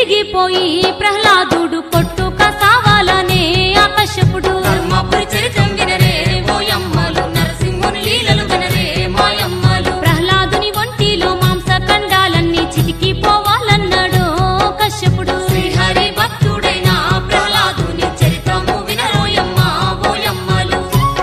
విరిగిపోయి ప్రహ్లాదుడు కొట్టుక సావాలనే ఆకర్షపుడు ధర్మపురి చరిత్రం వినరే ఓయమ్మలు నరసింహుని లీలలు వినరే మాయమ్మలు ప్రహ్లాదుని ఒంటిలో మాంసఖండాలన్నీ చితికిపోవాలన్నాడు కశ్యపుడు శ్రీహరి భక్తుడైన ప్రహ్లాదుని చరిత్రము వినరోయమ్మ ఓయమ్మలు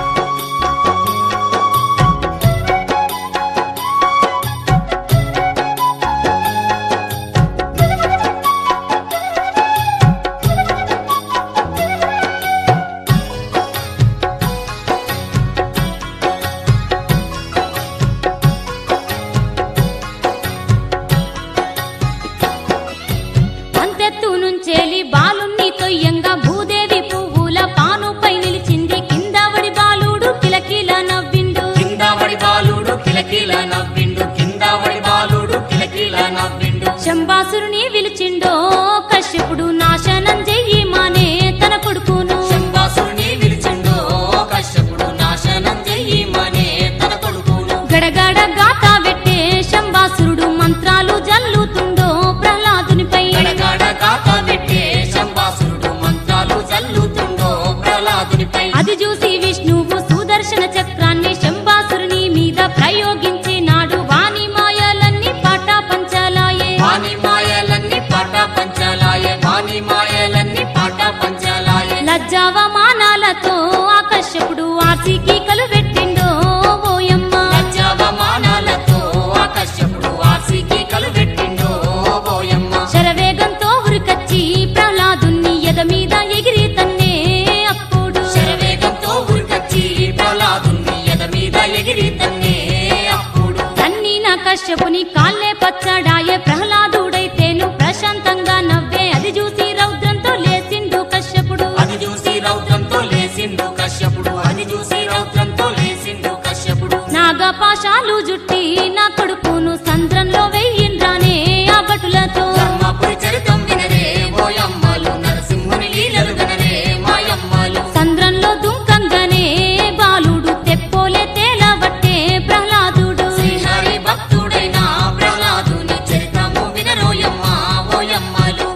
అంతెత్తు నుంచేలి బాలుణ్ణి తొయ్యంగా భూదేవి పువ్వుల పానుపై నిలిచింది కిందవడి బాలుడు కిలకిల నవ్విండు కిందవడి బాలుడు కిలకిల నవ్విండు కిందవడి బాలుడు కిలకిల నవ్విండు శంబాసురుని విలిచిండో కశ్యపుడు నాశనం చెయ్యి మానే తన కొడుకును శంబాసుని విలిచిండో కశ్యపుడు నాశనం చెయ్యమనే తన కొడుకును గడగడ గాత వెట్టే శంబాసురుడు మంత్రాలు జల్లుతుండో ప్రహ్లాదునిపై గడగడ కాక పెట్టే శంబాసురుడు మంత్రాలు చల్లుతుండో ప్రహ్లాదునిపై అది చూసి విష్ణువు సుదర్శన చక్రాన్ని శంబాసురుని మీద ప్రయోగించినాడు వాని మాయలన్నీ పాటా పంచాలాయే వాణి మాయలన్నీ పాట పంచాలాయే వాణి మాయలన్నీ పాట పంచాలాయే లజ్జావమానాలతో ఆకర్షపుడు ఆర్సికి కలువెట్టిండో ఓయమ్మ లజ్జావమానాలతో ఆకర్షపుడు ఆర్సికి కలువెట్టిండో ఓయమ్మ శరవేగంతో ఉరికచ్చి ప్రహ్లాదుని ఎద మీద ఎగిరి తన్నే అప్పుడు శరవేగంతో ఉరికచ్చి ప్రహ్లాదుని ఎద మీద ఎగిరి తన్నే అప్పుడు తన్నిన కశ్యపుని కాళ్ళే పచ్చడాయే ప్రహ్లాదుడైతేను ప్రశాంతంగా నవ్వే అది చూసి రౌద్రంతో లేచిండు కశ్యపుడు అది చూసి రౌద్రంతో లేసిండు కశ్యపుడు అది చూసి రౌద్రంతో లేసిండు కశ్యపుడు నాగపాశాలు జుట్టి నా కొడుకును సంద్రంలో వెయ్యిండ్రానే ఆ భటులతో ధర్మపురి చరితం వినరే ఓయమ్మలు నరసింహుని లీలలు వినరే మాయమ్మలు సంద్రంలో దుంకంగానే బాలుడు తెప్పోలే తేలవట్టే ప్రహ్లాదుడు శ్రీహరి భక్తుడైన ప్రహ్లాదుని చరిత్రము వినరోయమ్మ ఓయమ్మలు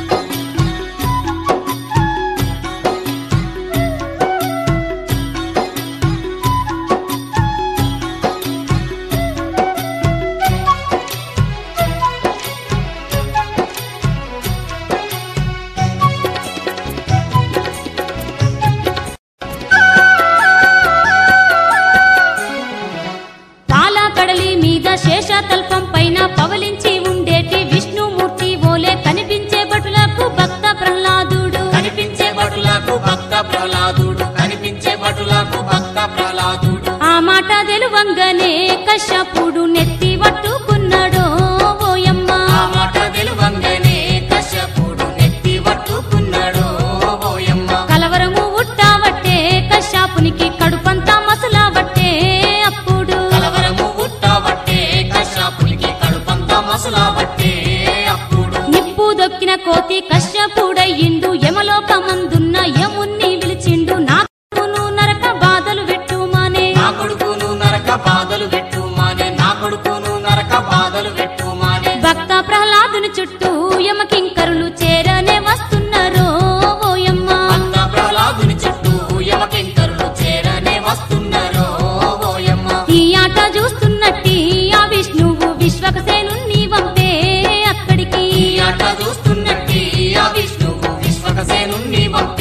పాల కడలి మీద శేషతల్పం పైన పవలించి ఉండేటి విష్ణుమూర్తి ఓలే కనిపించే భటులకు భక్త ప్రహ్లాదుడు కనిపించే భటులకు భక్త ప్రహ్లాదుడు కనిపించే భటులకు భక్త ప్రహ్లాదుడు ఆ మాట తెలువంగనే కశ్యపుడు నెత్తి పట్టుకున్నాడో ఓయమ్మ ఆ మాట వెలువంగనే కశ్యపుడు నెత్తి పట్టుకున్నాడు ఓయమ్మ కలవరము ఉట్టావట్టే కశ్యపునికి కడుపంతా మసలావట్టే అప్పుడు కలవరము ఉట్టబట్టే కశ్యపునికి కడుపంతా మసలాబట్టే అప్పుడు నిప్పు దొక్కిన కోతి కశ్యపుడయ్యిండు యమలోకమందున్న యముణ్ణి విలిచిండు నాకును నరక బాధలు వెట్టుమానే నా కొడుకును నరక బాధలు పెట్టు మానే నా కొడుకును నరక బాధలు పెట్టు మానే భక్త ప్రహ్లాదుని చుట్టూ యమకింకరులు చేరనే వస్తున్నారు ఓయమ్మ భక్త ప్రహ్లాదుని చుట్టూ యమకింకరులు చేరనే వస్తున్నారు ఓయమ్మ ఈ ఆట చూస్తున్నట్టి ఆ విష్ణువు విశ్వకసేనుణ్ణి వంపే అక్కడికి ఈ ఆట చూస్తున్నట్టి ఆ విష్ణువు విశ్వకసేనుణ్ణి పంపే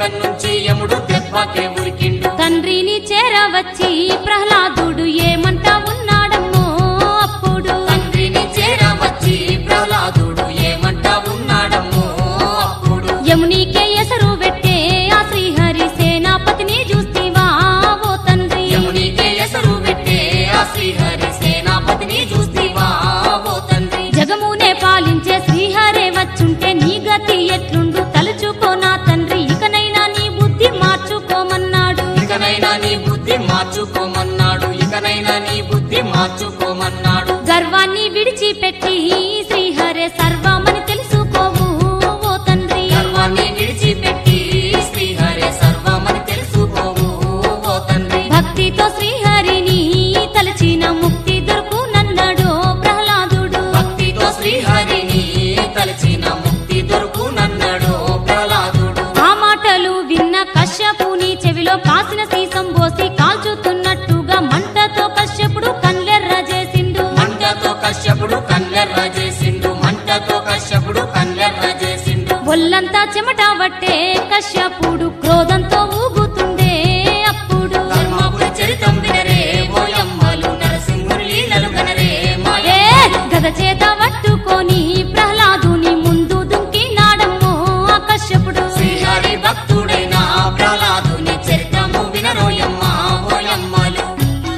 స్వర్గం నుంచి యముడు దెబ్బకే ఉరికిండు తండ్రిని చేరవచ్చి ప్రహ్లాదుడు ఏమంటా ఉన్నాడమ్మో అప్పుడు తండ్రిని చేరవచ్చి ప్రహ్లాదుడు ఏమంటా ఉన్నాడమ్మో అప్పుడు యమునికే ఎసరు పెట్టే ఆ శ్రీహరి సేనాపతిని చూస్తీవా ఓ తండ్రి యమునికే ఎసరు పెట్టే ఆ శ్రీహరి సేనాపతిని చూస్తీవా ఓ తండ్రి జగమునే పాలించే శ్రీహరే వచ్చుంటే నీ గతి ఎట్లుండు తలుచుకో నా తండ్రి ఇకనైనా నీ బుద్ధి మార్చుకోమన్నాడు ఇకనైనా నీ బుద్ధి మార్చుకోమన్నాడు ఇకనైనా నీ బుద్ధి మార్చుకోమన్నాడు గర్వాన్ని విడిచిపెట్టి శ్రీహరే సర్వమని తెలుసుకోవు ఓ తండ్రి గర్వాన్ని విడిచిపెట్టి శ్రీహరి సర్వమని తెలుసుకోవు ఓ తండ్రి భక్తితో శ్రీహరిని తలచిన ముక్తి దొరుకునన్నాడు ప్రహ్లాదుడు భక్తితో శ్రీహరిని తలచిన ముక్తి దొరుకునన్నాడు ప్రహ్లాదుడు ఆ మాటలు విన్న కశ్యపుని చెవిలో కాసిన సీసం పోసి కాల్చుతున్నట్టుగా మంటతో కశ్యపుడు కళ్ళెర్ర చేసిండు మంటతో కశ్యపుడు కళ్ళెర్ర చేసిండు మంటతో కశ్యపుడు కళ్ళెర్ర చేసిండు ఒళ్ళంతా చెమట పట్టే కశ్యపుడు క్రోధంతో ఊగుతుండే అప్పుడు ధర్మపురి చరితం వినరే ఓయమ్మలు నరసింహుని లీలలు గనరే ఏ మాయ గద చేత పట్టుకొని ప్రహ్లాదుని ముందు దుంకినాడమ్మో ఆ కశ్యపుడు శ్రీహరి భక్తుడైన ప్రహ్లాదుని చరితము వినరోయమ్మ ఓయమ్మలు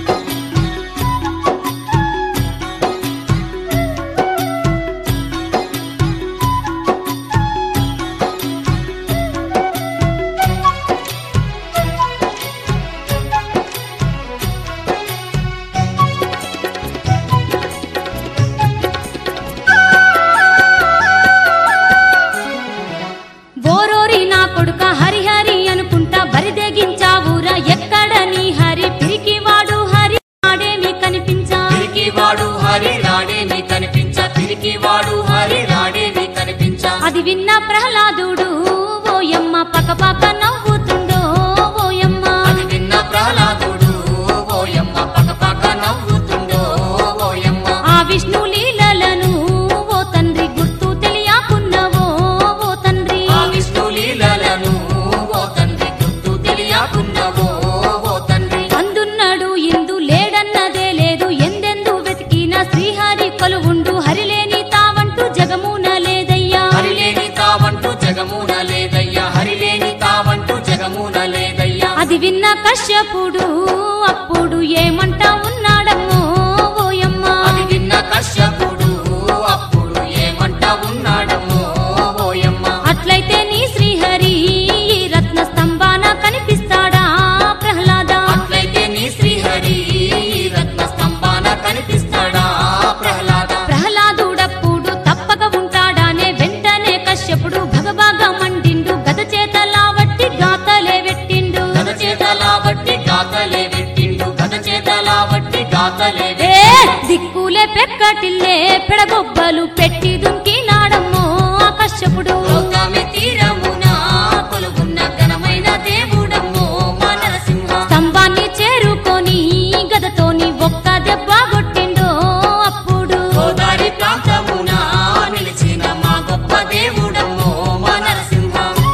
ఓరోరి నా కొడుక హరిహరి అనుకుంటా బరిదెగించావురా ఎక్కడ నీ హరి పిరికివాడు హరి ఆడేమి కనిపించా తిరిగి వాడు హరి రాడేమి కనిపించ తిరిగి వాడు హరి రాడేమి కనిపించ అది విన్న ప్రహ్లాదుడు ఓయమ్మ పకపక నవ్వుతుండో ఓయమ్మ అది విన్న ప్రహ్లాదుడు ఓయమ్మ పకపక నవ్వుతుండో ఓయమ్మ ఆ విష్ణు లీలలను ఓ తండ్రి గుర్తు తెలియకున్నవో ఓ తండ్రి ఆ విష్ణు లీలలను ఓ తండ్రి గుర్తు తెలియకున్నవో ఓ తండ్రి అందున్నాడు ఇందు లేడన్నదే లేదు ఎందెందు వెతికిన శ్రీహరి కొలువుండు హరిలేని తావంటూ జగమున లేదయ్యా హరిలేని తావంటూ జగమున లేదయ్యా హరిలేని తావంటూ జగమున లేదయ్యా అది విన్న కశ్యపుడు అప్పుడు ఏమంటా ఉన్నాడమ్మో ఓయమ్మ అది విన్న కశ్యపుడు అప్పుడు ఏమంట ఉన్నాడమ్మో ఓయమ్మ అట్లయితే నీ శ్రీహరి ఈ రత్న స్తంభాన కనిపిస్తాడా ప్రహ్లాద అట్లయితే నీ శ్రీహరి ఈ రత్న స్తంభాన కనిపిస్తాడా ప్రహ్లాద ప్రహ్లాదుడప్పుడు తప్పక ఉంటాడానే వెంటనే కశ్యపుడు భగభాగ మండిండు గద చేత లావట్టి గాతలే పెట్టిండు గద చేతలా వట్టి గాతలే పెట్టిండు గద చేతలా వట్టి గాతలే ఏ దిక్కులే పెక్కటిల్లే పెడగొబ్బలు పెట్టి దుంకినాడమ్మో ఆ కశ్యపుడు లోకమి తీరమున కొలుగున్న ఘనమైన దేవుడమ్మో మా నరసింహ స్తంభాన్ని చేరుకొని గదతోని ఒక్క దెబ్బ కొట్టిండో అప్పుడు గోదారి ప్రాంతమున నిలిచిన మా గొప్ప దేవుడమ్మో మా నరసింహ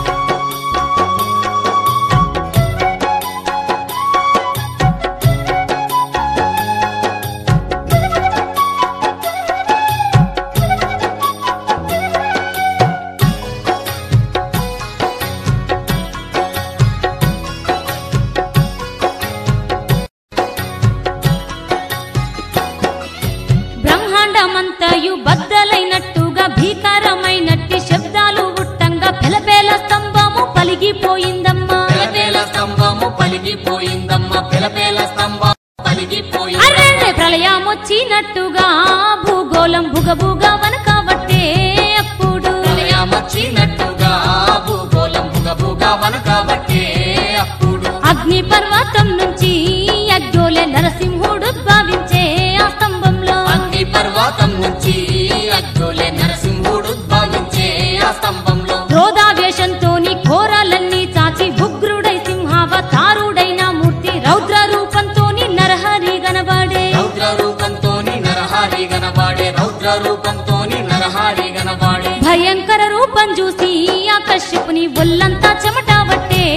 బ్రహ్మాండమంతయు బద్దలైనట్టుగా భీకరమైనట్టి శబ్దాలు ఉట్టంగా పెలపేల స్తంభము పలిగిపోయిందమ్మా పెలపేల స్తంభము పలిగిపోయిందమ్మ పెలపేల స్తంభం పలిగిపోయింది అర్రె ప్రళయమొచ్చినట్టుగా భూగోళం భుగభుగ వనకబట్టే అప్పుడు ప్రళయమొచ్చినట్టుగా భూగోళం బుగబుగా వనకబట్టే అప్పుడు అగ్ని పర్వతం నుంచి అగ్జోలే నరసింహుడు ఉద్భవించే ఆ స్తంభంలో అగ్ని పర్వతం నుంచి అగ్గులే నరసింహుడు ఉద్భవించే ఆ స్తంభంలో క్రోధావేశంతోని ఘోరాలన్నీ చాచి ఉగ్రుడై సింహావతారుడైన మూర్తి రౌద్ర రూపంతోని నరహరి గనబడే రౌద్ర రూపంతోని నరహారి గనబాడే రౌద్ర రూపంతోని నరహారి గనబాడే భయంకర రూపం చూసి ఆ కశ్యపుని ఒళ్ళంతా చెమట పట్టే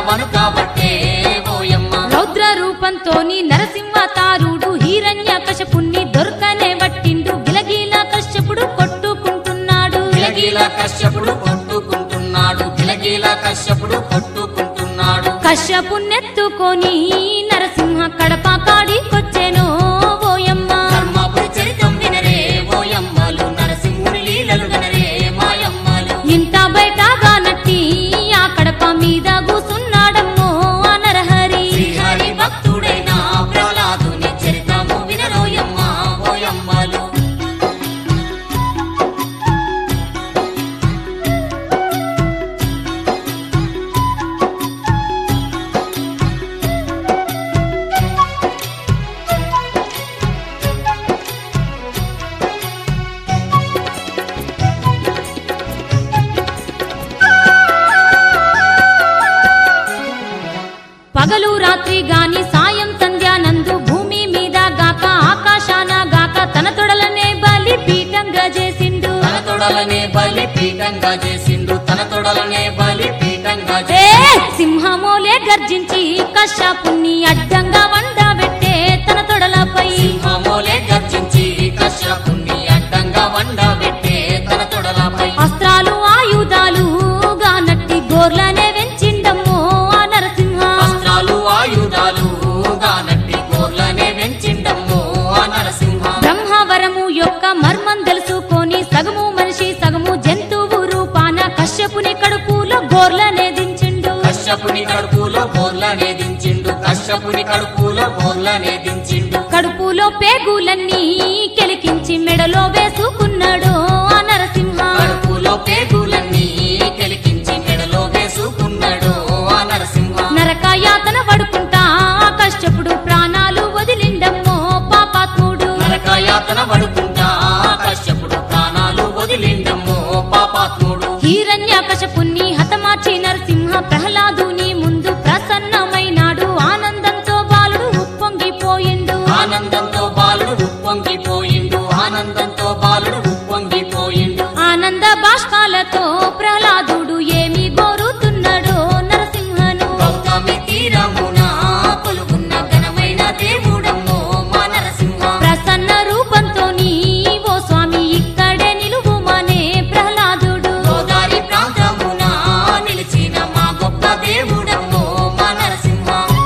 వను కాబట్టే ఓయమ్మ రౌద్ర రూపంతోని నరసింహతారుడు హిరణ్య కశపుణ్ణి దొరకనే పట్టిండు గిలగిల కశ్యపుడు కొట్టుకుంటున్నాడు గిలగిల కశ్యపుడు కొట్టుకుంటున్నాడు గిలగిల కశ్యపుడు కొట్టుకుంటున్నాడు కశ్యపుణ్ణెత్తుకొని నరసింహ కడప కాడికొచ్చెను ఓయమ్మ ధర్మపురి చరితం వినరే ఓయమ్మలు నరసింహుని లీలలు గనరే మాయమ్మలు ఇంత బయటగా నట్టి ఆ కడప మీద కూసున్నాడమ్మో ఆ నరహరి శ్రీహరి భక్తుడైన ప్రహ్లాదుని చరితము వినరోయమ్మ ఓయమ్మలు పగలు రాత్రి గాని సాయం సంధ్యానందు భూమి మీద గాక ఆకాశాన గాక తన తొడలనే బలి పీఠంగా చేసిండు తన తొడలనే బలి పీఠంగా చేసిండు తన తొడలనే బలి పీఠంగా ఏ చేసిండు సింహమోలే గర్జించి కశ్యపుణ్ణి అడ్డంగా వండబెట్టే తన తొడలపై సింహమోలే గర్జించి కశ్యపుణ్ణి అడ్డంగా వండబెట్టే తన తొడలపై అస్త్రాలు ఆయుధాలు గానట్టి గోర్లనే వెంచిండమ్మో ఆ నరసింహ అస్త్రాలు ఆయుధాలు గానట్టి గోర్లనే వెంచిండమ్మో ఆ నరసింహ బ్రహ్మవరము యొక్క మర్మం తెలుసుకొని సగము మనిషి సగము జంతువు రూపాన కశ్యపుని కడుపులో గోర్లనే దించిండు కశ్యపుని కడుపులో బోర్లనే దించిండు కశ్యపుని కడుపులో బోర్లనే దించిండు కడుపులో పేగులన్నీ కెలికించి మెడలో వేసుకున్నాడు ఆ నరసింహ కడుపులో పేగులన్నీ కెలికించి మెడలో వేసుకున్నాడు ఆ నరసింహ నరక యాతన పడుకుంటా ఆ కశ్యపుడు ప్రాణాలు వదిలిండమ్మో పాపాత్ముడు నరకయాతన పడుకుంటా కశ్యపుడు ప్రాణాలు వదిలిండమ్మో పాపాత్ముడు హిరణ్య కశపుణ్ణి హతమార్చి నరసింహ ప్రహ్లాదుని ముందు ప్రసన్నమైనాడు ఆనందంతో బాలుడు ఉప్పొంగిపోయిండు ఆనందంతో బాలుడు ఉప్పొంగిపోయిండు ఆనందంతో బాలుడు ఉప్పొంగిపోయిండు ఆనంద బాష్పాలతో ప్రహ్లాదుడు ఏమి గోరుతున్నాడో నరసింహను గౌతమి తీరమున కొలుగున్న ఘనమైన దేవుడమ్మో మా నరసింహ ప్రసన్న రూపంతో ఓ స్వామి ఇక్కడే నిలువుమనే ప్రహ్లాదుడు గోదారి ప్రాంతమున నిలిచిన మా గొప్ప దేవుడమ్మో మా నరసింహ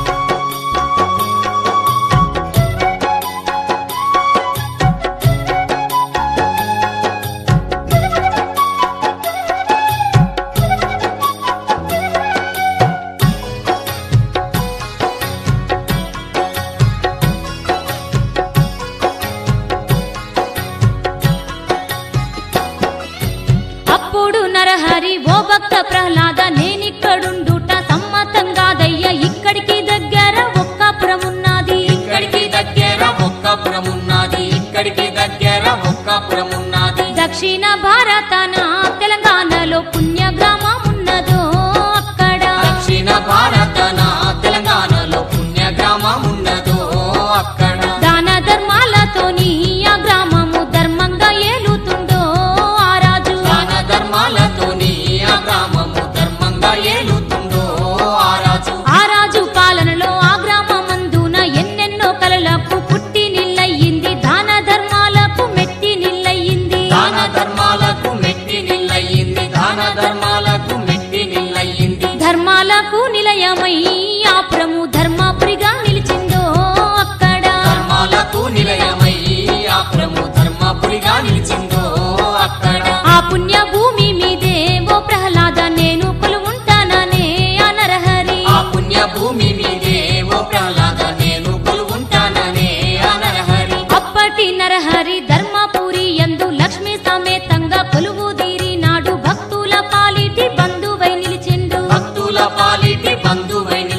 అప్పుడు నరహరి ఓ భక్త ప్రహ్లాద నేనిక్కడుండుట సమ్మతంగాదయ్య ఇక్కడికి దగ్గర ఒక్కపురమున్నది ఇక్కడికి దగ్గర ఒక్కపురమున్నది ఇక్కడికి దగ్గర ఒక్కపురమున్నది దక్షిణ భారతన తెలంగాణలో పుణ్య గ్రామం ఉన్నదో అక్కడ దక్షిణ భారతన తెలంగాణలో పుణ్య గ్రామం ఉన్నదో అక్కడ దాన ధర్మాలతోని ఆ గ్రామము ధర్మంగా ఏలుతుండో ఆ రాజు దాన ధర్మాలతోని ఆ గ్రామము ధర్మంగా ఏలుతుందో ఆ రాజు ఆ రాజు పాలనలో ఆ గ్రామమందున ఎన్నెన్నో కలలకు పుట్టి నిల్లయ్యింది దాన ధర్మాలకు మెట్టి నిల్లయ్యింది దాన ధర్మాలకు మెట్టి నిల్లయింది దాన ధర్మాలకు మెట్టి నిల్లయింది ధర్మాలకు నిలయమై ఆపురము ధర్మాపురిగా నిలిచిందో అక్కడ ధర్మాలకు నిలయమై ఆ ప్రము ధర్మపురిగా నిలిచిందో అక్కడ ఆ పుణ్య భూమి మీదే ఓ ప్రహ్లాద నేను కొలువుంటాననే ఆ నరహరి ఆ పుణ్య భూమి మీదే ఓ ప్రహ్లాద నేను కొలువుంటాననే ఆ నరహరి అప్పటి నరహరి ధర్మపురి యందు లక్ష్మి సమేతంగా కొలువుదీరి నాడు భక్తుల పాలిటి బంధువై నిలిచిండు భక్తుల పాలిటి బంధువై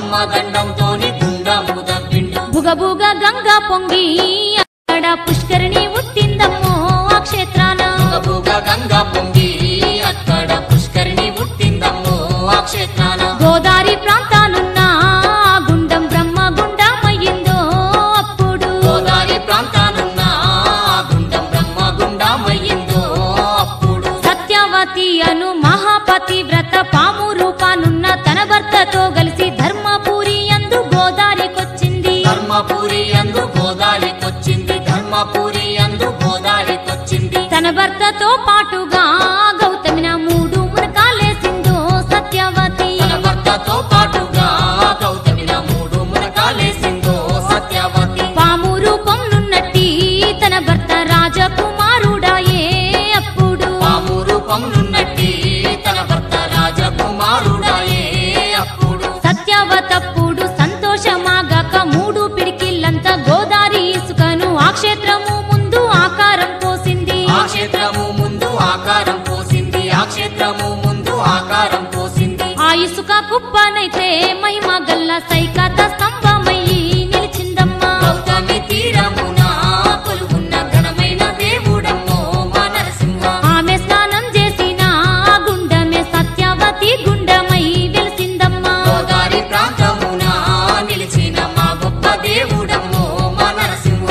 అమ్మ దండంతోని గుండము దవ్విండు బుగబుగ గంగా పొంగి అక్కడ పుష్కరిణి ఉట్టిందమ్మో ఆ క్షేత్రాన బుగ గంగా పొంగి అక్కడ పుష్కరిణి పుట్టిందమ్మో ఆ క్షేత్రాన గోదారి ప్రాంతానున్న ఆ గుండం బ్రహ్మ గుండమయ్యిందో అప్పుడు గోదావరి ప్రాంతానున్న ఆ గుండం బ్రహ్మ గుండమయ్యిందో అప్పుడు సత్యవతి అను మహాపతి వ్రత పాము రూపానున్న తన భర్తతో కలిసి ధర్మపురి అందు గోదారికొచ్చింది ధర్మపురి అందు గోదావరికొచ్చింది ధర్మపురి అందు గోదావరికొచ్చింది తన భర్తతో పాటుగా గౌతమిన మూడు మునకాలేసిందో సత్యవతి తన భర్తతో పాటుగా గౌతమిన మూడు మునకాలేసిందో సత్యవతి పాము రూపం నున్నట్టి తన భర్త రాజకుమారుడాయే అప్పుడు పాము రూపం నున్నట్టి తన భర్త రాజకుమారుడాయే అప్పుడు సత్యవతప్పుడు సంతోషమాగాక మూడు పిడికిళ్ళంతా గోదారి ఇసుకను ఆ క్షేత్రము ముందు ఆకారం పోసింది ఆ క్షేత్రము ముందు ఆకారం పోసింది ఆ క్షేత్రము ముందు ఆకారం పోసింది ఆ ఇసుక కుప్పనైతే మహిమ గల్ల సైకాత స్తంభమయ్యి నిలిచిందమ్మా గౌతమి తీరమున కొలువున్న ఘనమైన దేవుడమ్మో మా నరసింహ ఆమె స్నానం చేసిన ఆ గుండమే సత్యవతి గుండమై వెలిసిందమ్మా గోదావరి ప్రాంతమున నిలిచిన మా గొప్ప దేవుడమ్మో మా నరసింహ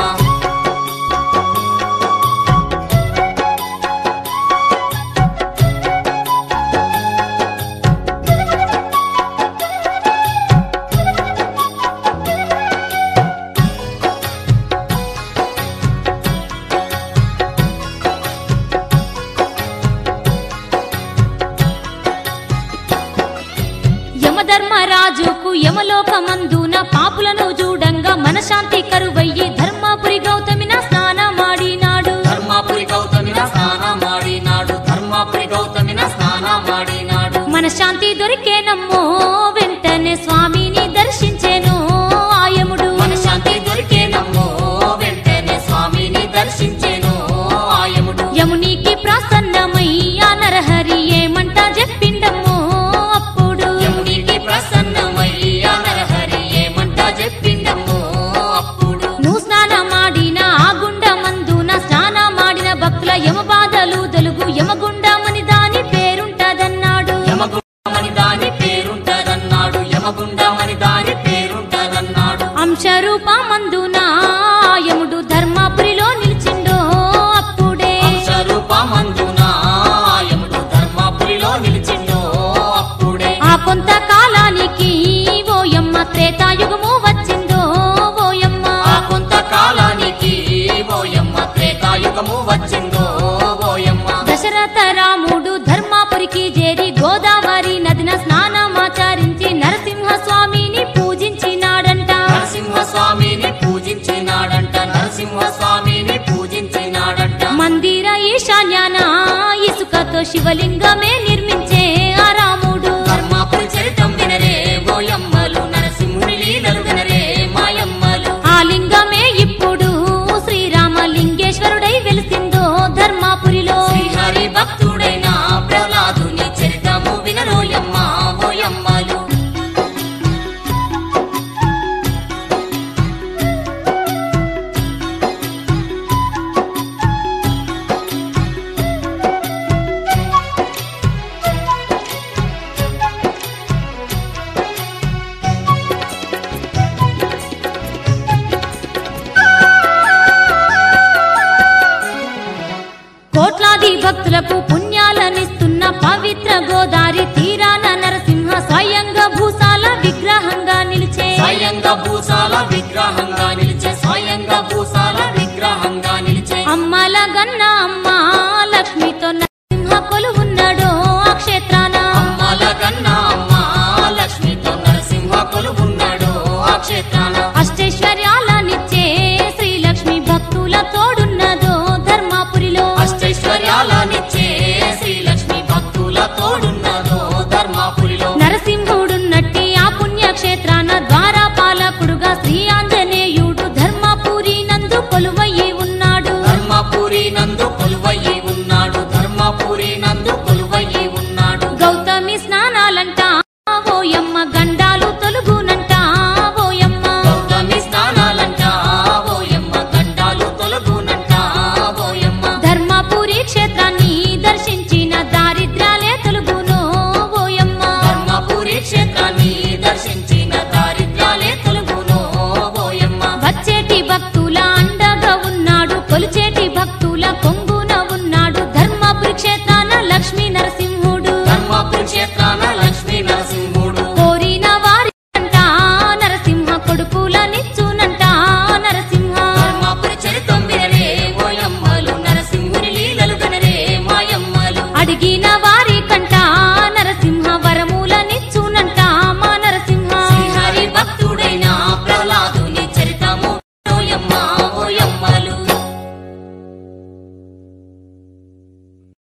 యమధర్మరాజుకు యమలోకమందున పాపులను చూడంగా మనశాంతి కరువయ్యి ధర్మపురి గౌతమిన స్నానమాడినాడు ధర్మాపురి గౌతమిన స్నానమాడినాడు ధర్మాపురి గౌతమిన స్నానమాడినాడు మనశాంతి దొరికేనమ్మో వెంటనే స్వామిని దర్శించేను ఆయముడు మనశాంతి దొరికేనమ్మో వెంటనే స్వామిని దర్శించేను ఆయముడు యమునికి ప్రసన్నమై ఆ నరహరి ఏమంట చెప్పిండమ్మో అప్పుడు యమునికి ప్రసన్నమయ్య నరహరి ఏమంట చెప్పిండమ్మో అప్పుడు నువ్వు స్నానమాడిన ఆ గుండమందున స్నానమాడిన భక్తుల యమ బాధలు తొలుగు యమగుండమని దాని పేరుంటదన్నాడు యమగుండమని దాని పేరుంటదన్నాడు యమగుండమని దాని పేరుంటదన్నాడు అంశరూపమందున యముడు ధర్మపురిలో నిలిచిండో అప్పుడే అంశరూపమందున యముడు ధర్మాపురిలో నిలిచిండో అప్పుడే ఆ కొంతకాలానికి ఓయమ్మ త్రేతాయుగము వచ్చిందో ఓయమ్మ ఆ కొంతకాలానికి ఓయమ్మ త్రేతాయుగము వచ్చిందో ఓయమ్మ దశరథ రాముడు ధర్మాపురికి చేరి గోదావరి నదిన స్నానమాచరించి నరసింహ స్వామిని పూజించినాడంట నరసింహ స్వామిని పూజించినాడంట నరసింహ స్వామిని పూజించినాడంట మందిర ఈశాన్యాన ఇసుకతో శివలింగమే నిర్మించే ఆ రాముడు ధర్మాపురి చరితం వినరే ఓయమ్మలు నరసింహుని లీలలు వినరే మాయమ్మలు ఆ లింగమే ఇప్పుడు శ్రీరామ లింగేశ్వరుడై వెలిసిందో ధర్మాపురిలో శ్రీహరి భక్తుడైన ప్రహ్లాదుని చరితము వినరోయమ్మ ఓయమ్మలు కోట్లాది భక్తులకు పుణ్యాలనిస్తున్న పవిత్ర గోదారి తీరాన నరసింహ స్వయంగా భూసాల విగ్రహంగా నిలిచే స్వయంగా భూసాల